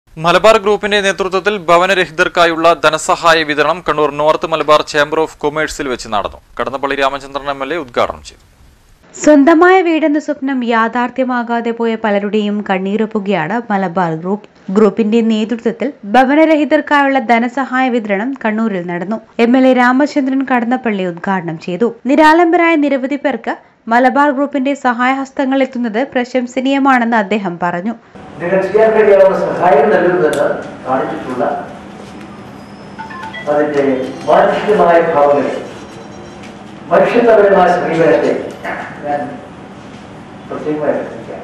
മലബാർ ഗ്രൂപ്പിന്റെ നേതൃത്വത്തിൽ ഭവനരഹിതർക്കായുള്ള ധനസഹായ വിതരണം Kannur north Malabar chamber of കൊമേഴ്സിൽ വെച്ച് നടന്നു Kadannappally Ramachandran M L A ഉദ്ഘാടനം ചെയ്തു സ്വന്തമായ വീടെന്ന സ്വപ്നം യാഥാർത്ഥ്യമാകാതെ പോയ പലരുടെയും കണ്ണീരൊപ്പുകയാണ് മലബാർ ഗ്രൂപ്പ് ഗ്രൂപ്പിന്റെ നേതൃത്വത്തിൽ ഭവനരഹിതർക്കായുള്ള ധനസഹായ വിതരണം കണ്ണൂരിൽ നടന്നു M L A Ramachandran Kadannappally ഉദ്ഘാടനം ചെയ്തു നിരാലംബരായ നിരവധി പേർക്ക് മലബാർ ഗ്രൂപ്പിന്റെ സഹായഹസ്തങ്ങൾ എത്തുന്നത് പ്രശംസനീയമാണെന്ന് അദ്ദേഹം പറഞ്ഞു നിങ്ങൾ ചെയ്യാൻ കഴിയാവുന്ന സഹായം നൽകുന്നതെന്ന് കാണിച്ചിട്ടുള്ള അതിന്റെ മാനുഷികമായ ഭാവങ്ങളെ മനുഷ്യപരമായ സമീപനത്തെ ഞാൻ പ്രത്യേകമായി അഭ്യർത്ഥിക്കാം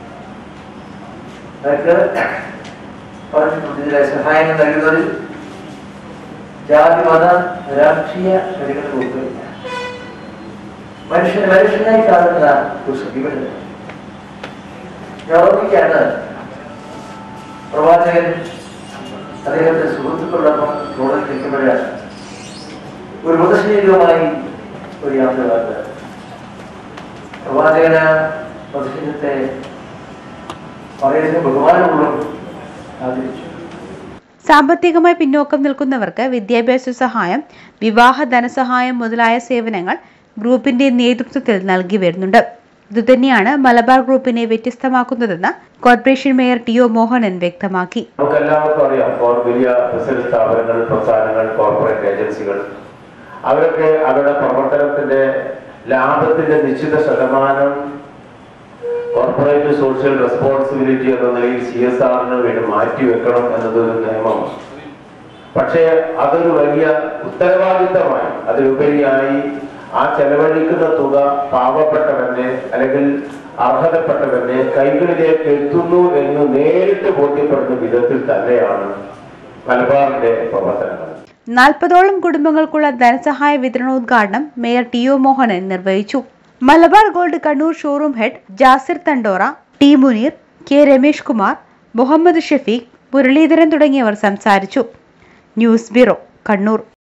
അവർക്ക് പറഞ്ഞിട്ടുണ്ട് ഇതിലെ സഹായങ്ങൾ നൽകുന്നതിൽ ജാതി മത രാഷ്ട്രീയ പരിഗണന ഉൾപ്പെടില്ല മനുഷ്യനെ മനുഷ്യനായി കാണുന്ന ഒരു സമീപനം ഞാൻ ഓർമ്മിക്കുകയാണ് പ്രവാചകൻ അദ്ദേഹത്തിന്റെ സുഹൃത്തുക്കളോടൊപ്പം റോഡിൽ നിൽക്കുമ്പോഴാണ് ഒരു മൃതശരീരവുമായി ഒരു യാത്ര നടത്തുക പ്രവാചകന് മൃതശരീരത്തെ വളരെയധികം ബഹുമാനപൂർവ്വം ആദരിച്ചു സാമ്പത്തികമായി പിന്നോക്കം നിൽക്കുന്നവർക്ക് വിദ്യാഭ്യാസ സഹായം വിവാഹ ധനസഹായം മുതലായ സേവനങ്ങൾ ഗ്രൂപ്പിന്റെ നേതൃത്വത്തിൽ നൽകി വരുന്നുണ്ട് ഇതുതന്നെയാണ് മലബാർ ഗ്രൂപ്പിനെ വ്യത്യസ്തമാക്കുന്നതെന്ന് corporation mayor T O Mohanan വ്യക്തമാക്കി നമുക്കെല്ലാവർക്കും അറിയാം ഇപ്പോൾ വലിയ ബിസിനസ് സ്ഥാപനങ്ങൾ പ്രസ്ഥാനങ്ങൾ കോർപ്പറേറ്റ് ഏജൻസികൾ അവരൊക്കെ അവരുടെ പ്രവർത്തനത്തിന്റെ ലാഭത്തിന്റെ നിശ്ചിത ശതമാനം കോർപ്പറേറ്റ് സോഷ്യൽ റെസ്പോൺസിബിലിറ്റി എന്ന നിലയിൽ സി എസ് ആറിന് വേണ്ടി മാറ്റിവെക്കണം എന്നത് ഒരു നിയമമാണ് പക്ഷേ അതൊരു വലിയ ഉത്തരവാദിത്തമായി അതിലുപരിയായി ആ ചെലവഴിക്കുന്ന തുക പാവപ്പെട്ടവന്റെ അല്ലെങ്കിൽ അർഹതപ്പെട്ടവന്റെ കൈകളിലേക്ക് എത്തുന്നു എന്ന് നേരിട്ട് ബോധ്യപ്പെടുന്ന വിധത്തിൽ തന്നെയാണ് മലബാറിന്റെ പ്രവർത്തനങ്ങൾ നാൽപ്പതോളം കുടുംബങ്ങൾക്കുള്ള ധനസഹായ വിതരണോദ്ഘാടനം മേയർ ടി ഒ മോഹനൻ നിർവഹിച്ചു Malabar gold Kannur showroom head Jasir Thandora T Munir K Ramesh Kumar Muhammad Shafeeq Muraleedharan തുടങ്ങിയവർ സംസാരിച്ചു ന്യൂസ് ബ്യൂറോ കണ്ണൂർ